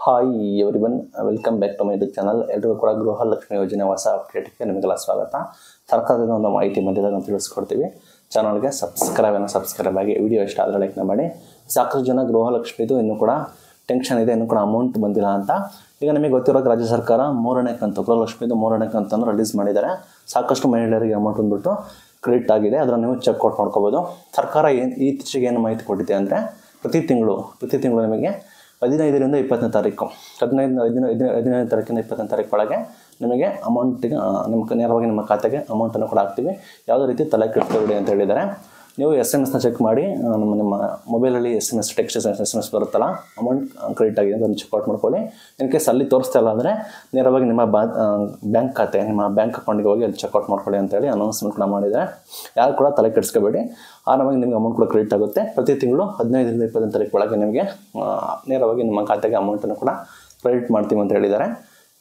hi everyone welcome back to my YouTube channel ಎಲ್ರಿಗೂ ಕೂಡ ಗೃಹಲಕ್ಷ್ಮಿ ಯೋಜನೆ ಹೊಸ ಅಪ್ಡೇಟ್ಗೆ ನಿಮಗೆಲ್ಲ ಸ್ವಾಗತ ಸರ್ಕಾರದಿಂದ ಒಂದು ಮಾಹಿತಿ ಬಂದಿದೆ ಅಂತ ತಿಳಿಸ್ಕೊಡ್ತೀವಿ ಚಾನಲ್ಗೆ ಸಬ್ಸ್ಕ್ರೈಬ್ ಏನೋ ಸಬ್ಸ್ಕ್ರೈಬ್ ಆಗಿ ವಿಡಿಯೋ ಇಷ್ಟ ಆದರೆ ಲೈಕ್ನ ಮಾಡಿ ಸಾಕಷ್ಟು ಜನ ಗೃಹಲಕ್ಷ್ಮಿದು ಇನ್ನೂ ಕೂಡ ಟೆನ್ಷನ್ ಇದೆ ಇನ್ನೂ ಕೂಡ ಅಮೌಂಟ್ ಬಂದಿಲ್ಲ ಅಂತ ಈಗ ನಿಮಗೆ ಗೊತ್ತಿರೋದು ರಾಜ್ಯ ಸರ್ಕಾರ ಮೂರನೇ ಕಂತು ಗೃಹಲಕ್ಷ್ಮಿದು ಮೂರನೇ ಕಂತನ್ನು ರಿಲೀಸ್ ಮಾಡಿದ್ದಾರೆ ಸಾಕಷ್ಟು ಮಹಿಳೆಯರಿಗೆ ಅಮೌಂಟ್ ಬಂದ್ಬಿಟ್ಟು ಕ್ರೆಡಿಟ್ ಆಗಿದೆ ಅದನ್ನು ನೀವು ಚೆಕ್ಔಟ್ ಮಾಡ್ಕೋಬೋದು ಸರ್ಕಾರ ಏನು ಇತ್ತೀಚೆಗೆ ಏನು ಮಾಹಿತಿ ಕೊಟ್ಟಿದೆ ಅಂದರೆ ಪ್ರತಿ ತಿಂಗಳು ಪ್ರತಿ ತಿಂಗಳು ನಿಮಗೆ ಹದಿನೈದರಿಂದ ಇಪ್ಪತ್ತನೇ ತಾರೀಕು ಹದಿನೈದು ಹದಿನೈದು ಹದಿನೈದು ಹದಿನೈದು ತಾರೀಕಿಂದ ಇಪ್ಪತ್ತನೇ ತಾರೀಕು ಒಳಗೆ ನಿಮಗೆ ಅಮೌಂಟಿಗೆ ನಿಮ್ಮ ನೇರವಾಗಿ ನಿಮ್ಮ ಖಾತೆಗೆ ಅಮೌಂಟನ್ನು ಕೂಡ ಹಾಕ್ತೀವಿ ಯಾವುದೇ ರೀತಿ ತಲೆ ಕೆಡ್ಸ್ಕೊಬೇಡಿ ಅಂತ ಹೇಳಿದ್ದಾರೆ ನೀವು ಎಸ್ ಎಮ್ ಎಸ್ನ ಚೆಕ್ ಮಾಡಿ ಆ, ನಮ್ಮ ನಿಮ್ಮ ಮೊಬೈಲಲ್ಲಿ S M S text S M S ಬರುತ್ತಲ್ಲ ಅಮೌಂಟ್ ಕ್ರೆಡಿಟ್ ಆಗಿದೆ ಅದನ್ನು ಚೆಕ್ಔಟ್ ಮಾಡ್ಕೊಳ್ಳಿ ಇನ್ ಕೇಸ್ ಅಲ್ಲಿ ತೋರಿಸ್ತಾ ಇಲ್ಲ ಅಂದರೆ ನೇರವಾಗಿ ನಿಮ್ಮ ಬಾ ಬ್ಯಾಂಕ್ ಖಾತೆ ನಿಮ್ಮ ಬ್ಯಾಂಕ್ ಅಕೌಂಟಿಗೆ ಹೋಗಿ ಅಲ್ಲಿ ಚೆಕ್ಔಟ್ ಮಾಡ್ಕೊಳ್ಳಿ ಅಂತೇಳಿ ಅನೌನ್ಸ್ಮೆಂಟ್ ಕೂಡ ಮಾಡಿದ್ದಾರೆ ಯಾರು ಕೂಡ ತಲೆ ಕೆಡಿಸ್ಕೋಬೇಡಿ ಆರಾಮಾಗಿ ನಿಮಗೆ ಅಮೌಂಟ್ ಕೂಡ ಕ್ರೆಡಿಟ್ ಆಗುತ್ತೆ ಪ್ರತಿ ತಿಂಗಳು ಹದಿನೈದರಿಂದ ಇಪ್ಪತ್ತನೇ ತಾರೀಕು ಒಳಗೆ ನಿಮಗೆ ಆ, ನೇರವಾಗಿ ನಿಮ್ಮ ಖಾತೆಗೆ ಅಮೌಂಟನ್ನು ಕೂಡ ಕ್ರೆಡಿಟ್ ಮಾಡ್ತೀವಿ ಅಂತ ಹೇಳಿದ್ದಾರೆ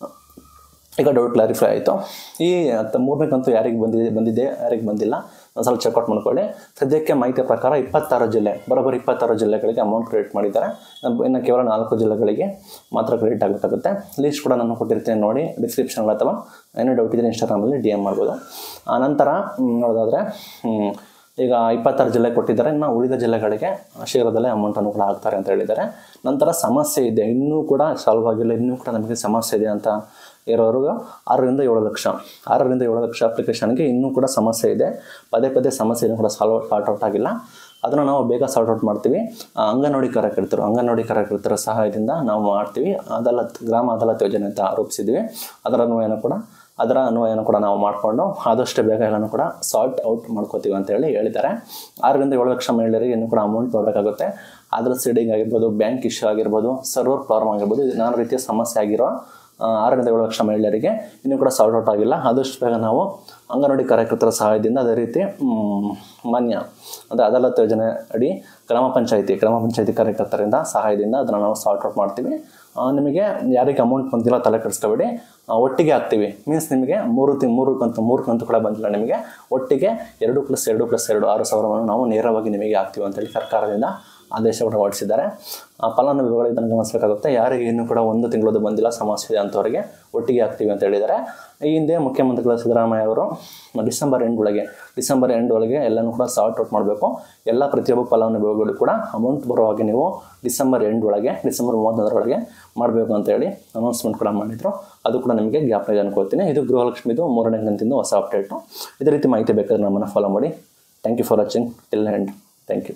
ಈಗ ಡೌಟ್ ಕ್ಲಾರಿಫೈ ಆಯಿತು ಈ ತ- ಮೂರನೇ ಕಂತು ಯಾರಿಗೆ ಬಂದಿದೆ ಬಂದಿದೆ ಯಾರಿಗೆ ಬಂದಿಲ್ಲ ಒಂದ್ಸಲ ಚೆಕ್ಔಟ್ ಮಾಡ್ಕೊಳ್ಳಿ ಸದ್ಯಕ್ಕೆ ಮಾಹಿತಿಯ ಪ್ರಕಾರ ಇಪ್ಪತ್ತಾರು ಜಿಲ್ಲೆ ಬರೋಬ್ಬರಿ ಇಪ್ಪತ್ತಾರು ಜಿಲ್ಲೆಗಳಿಗೆ ಅಮೌಂಟ್ ಕ್ರೆಡಿಟ್ ಮಾಡಿದ್ದಾರೆ ಅಹ್ ಇನ್ನು ಕೇವಲ ನಾಲ್ಕು ಜಿಲ್ಲೆಗಳಿಗೆ ಮಾತ್ರ ಕ್ರೆಡಿಟ್ ಆಗಬೇಕಾಗುತ್ತೆ ಲೀಸ್ಟ್ ಕೂಡ ನಾನು ಕೊಟ್ಟಿರ್ತೀನಿ ನೋಡಿ ಡಿಸ್ಕ್ರಿಪ್ಷನ್ ಅಥವಾ ಏನೋ ಡೌಟ್ ಇದ್ದರೆ ಇನ್ಸ್ಟಾಗ್ರಾಮಲ್ಲಿ ಡಿ ಎಮ್ ಮಾಡ್ಬೋದು ಆ ನಂತರ ಹ್ಮ್, ನೋಡೋದಾದರೆ ಹ್ಮ್, ಈಗ ಇಪ್ಪತ್ತಾರು ಜಿಲ್ಲೆ ಕೊಟ್ಟಿದ್ದಾರೆ ಇನ್ನು ಉಳಿದ ಜಿಲ್ಲೆಗಳಿಗೆ ಶೀಘ್ರದಲ್ಲೇ ಅಮೌಂಟನ್ನು ಕೂಡ ಹಾಕ್ತಾರೆ ಅಂತ ಹೇಳಿದ್ದಾರೆ ನಂತರ ಸಮಸ್ಯೆ ಇದೆ ಇನ್ನೂ ಕೂಡ ಸಾಲ್ವ್ ಆಗಿಲ್ಲ ಇನ್ನೂ ಕೂಡ ನಮಗೆ ಸಮಸ್ಯೆ ಇದೆ ಅಂತ ಇರೋರಿಗೆ ಆರರಿಂದ ಏಳು ಲಕ್ಷ ಆರರಿಂದ ಏಳು ಲಕ್ಷ ಅಪ್ಲಿಕೇಶನ್ಗೆ ಇನ್ನೂ ಕೂಡ ಸಮಸ್ಯೆ ಇದೆ ಪದೇ ಪದೇ ಸಮಸ್ಯೆ ಕೂಡ ಸಾಲ್ವ್ ಸಾರ್ಟ್ ಔಟ್ ಆಗಿಲ್ಲ ಅದನ್ನು ನಾವು ಬೇಗ ಸಾರ್ಟ್ ಔಟ್ ಮಾಡ್ತೀವಿ ಆ, ಅಂಗನವಾಡಿ ಕಾರ್ಯಕರ್ತರು ಅಂಗನವಾಡಿ ಕಾರ್ಯಕರ್ತರ ಸಹಾಯದಿಂದ ನಾವು ಮಾಡ್ತೀವಿ ಅದಾಲತ್ ಗ್ರಾಮ ಅದಾಲತ್ ಯೋಜನೆ ಅಂತ ಆರೋಪಿಸಿದ್ವಿ ಅದರ ಅನ್ವಯನ ಕೂಡ ಅದರ ಅನ್ವಯನ ಕೂಡ ನಾವು ಮಾಡಿಕೊಂಡು ಆದಷ್ಟು ಬೇಗ ಎಲ್ಲನೂ ಕೂಡ ಸಾಲ್ಟ್ ಔಟ್ ಮಾಡ್ಕೋತೀವಿ ಅಂತ ಹೇಳಿ ಹೇಳಿದ್ದಾರೆ ಆರರಿಂದ ಏಳು ಲಕ್ಷ ಮಹಿಳೆಯರಿಗೆ ಇನ್ನೂ ಕೂಡ ಅಮೌಂಟ್ ಬರಬೇಕಾಗುತ್ತೆ ಅದರ ಸೀಡಿಂಗ್ ಆಗಿರ್ಬೋದು ಬ್ಯಾಂಕ್ ಇಶ್ಯೂ ಆಗಿರ್ಬೋದು ಸರ್ವರ್ ಪ್ರಾಬ್ಲಮ್ ಆಗಿರ್ಬೋದು ಇದು ನಾನಾ ರೀತಿಯ ಸಮಸ್ಯೆ ಆಗಿರೋ ಆ, ಆರರಿಂದ ಏಳು ಲಕ್ಷ ಮಹಿಳೆಯರಿಗೆ ಇನ್ನೂ ಕೂಡ ಸಾಲ್ಟ್ ಔಟ್ ಆಗಿಲ್ಲ ಆದಷ್ಟು ಬೇಗ ನಾವು ಅಂಗನವಾಡಿ ಕಾರ್ಯಕರ್ತರ ಸಹಾಯದಿಂದ ಅದೇ ರೀತಿ ಮ್, ಮಾನ್ಯ ಅಂದರೆ ಅದಾಲತ್ ಯೋಜನೆ ಅಡಿ ಗ್ರಾಮ ಪಂಚಾಯಿತಿ ಗ್ರಾಮ ಪಂಚಾಯಿತಿ ಕಾರ್ಯಕರ್ತರಿಂದ ಸಹಾಯದಿಂದ ಅದನ್ನು ನಾವು ಸಾಲ್ಟ್ ಔಟ್ ಮಾಡ್ತೀವಿ ಆ, ನಿಮಗೆ ಯಾರಿಗೆ ಅಮೌಂಟ್ ಬಂದಿಲ್ಲ ತಲೆ ಕೆಡಿಸ್ಕೋಬೇಡಿ ಆ, ಒಟ್ಟಿಗೆ ಹಾಕ್ತೀವಿ ಮೀನ್ಸ್ ನಿಮಗೆ ಮೂರು ತಿ ಮೂರು ಕಂತು ಮೂರು ಕಂತು ಕೂಡ ಬಂದಿಲ್ಲ ನಿಮಗೆ ಒಟ್ಟಿಗೆ ಎರಡು ಪ್ಲಸ್ ಎರಡು ಪ್ಲಸ್ ಎರಡು ಆರು ಸಾವಿರವನ್ನು ನಾವು ನೇರವಾಗಿ ನಿಮಗೆ ಹಾಕ್ತೀವಿ ಅಂತೇಳಿ ಸರ್ಕಾರದಿಂದ ಆದೇಶ ಕೂಡ ಹೊರಡಿಸಿದ್ದಾರೆ ಆ ಫಲಾನುಭವಿಗಳು ಇದನ್ನು ಗಮನಿಸಬೇಕಾಗುತ್ತೆ ಯಾರಿಗೆ ಇನ್ನೂ ಕೂಡ ಒಂದು ತಿಂಗಳದ್ದು ಬಂದಿಲ್ಲ ಸಮಸ್ಯೆ ಇದೆ ಅಂಥವ್ರಿಗೆ ಒಟ್ಟಿಗೆ ಹಾಕ್ತೀವಿ ಅಂತ ಹೇಳಿದ್ದಾರೆ ಈ ಹಿಂದೆ ಮುಖ್ಯಮಂತ್ರಿಗಳ ಸಿದ್ದರಾಮಯ್ಯ ಅವರು ಡಿಸೆಂಬರ್ ಎಂಡ್ ಒಳಗೆ ಡಿಸೆಂಬರ್ ಎಂಡ್ ಒಳಗೆ ಎಲ್ಲನೂ ಕೂಡ ಸಾರ್ಟ್ ಔಟ್ ಮಾಡಬೇಕು ಎಲ್ಲ ಪ್ರತಿಯೊಬ್ಬ ಫಲಾನುಭವಿಗಳು ಕೂಡ ಅಮೌಂಟ್ ಬರೋ ಹಾಗೆ ನೀವು ಡಿಸೆಂಬರ್ ಎಂಡ್ ಒಳಗೆ ಡಿಸೆಂಬರ್ ಮೂವತ್ತೊಂದರೊಳಗೆ ಮಾಡಬೇಕು ಅಂತ ಹೇಳಿ ಅನೌನ್ಸ್ಮೆಂಟ್ ಕೂಡ ಮಾಡಿದರು ಅದು ಕೂಡ ನಿಮಗೆ ಜ್ಞಾಪಕ ಅನ್ಕೋತೀನಿ ಇದು ಗೃಹಲಕ್ಷ್ಮಿದು ಮೂರನೇ ಕಂತಿಂದು ಹೊಸ ಅಪ್ಡೇಟು ಇದೇ ರೀತಿ ಮಾಹಿತಿ ಬೇಕಾದ್ರೆ ನಮ್ಮನ್ನು ಫಾಲೋ ಮಾಡಿ thank you for watching till end thank you